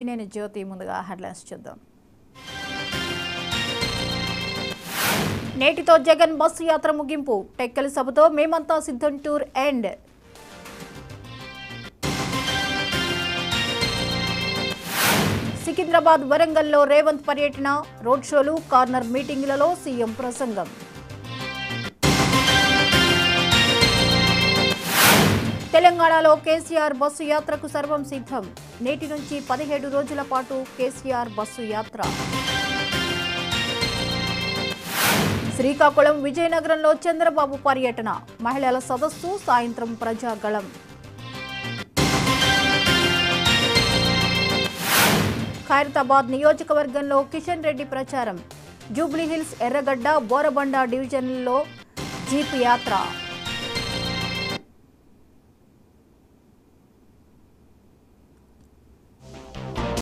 నేను జ్యోతి ముందుగా హెడ్లైన్స్ చూద్దాం నేటితో జగన్ బస్సు యాత్ర ముగింపు టెక్కలి సభతో మేమంతా సిద్ధం టూర్ ఎండ్ సికింద్రాబాద్ వరంగల్లో రేవంత్ పర్యటన రోడ్ షోలు కార్నర్ మీటింగులలో సీఎం ప్రసంగం తెలంగాణలో కేసీఆర్ బస్సు యాత్రకు సర్వం సిద్ధం నేటి నుంచి పదిహేడు రోజుల పాటు కేసీఆర్ బస్సు యాత్ర శ్రీకాకుళం విజయనగరంలో చంద్రబాబు పర్యటన మహిళల సదస్సు సాయంత్రం ప్రజాగళం ఖైరతాబాద్ నియోజకవర్గంలో కిషన్ రెడ్డి ప్రచారం జూబ్లీహిల్స్ ఎర్రగడ్డ బోరబండ డివిజన్లలో జీప్ యాత్ర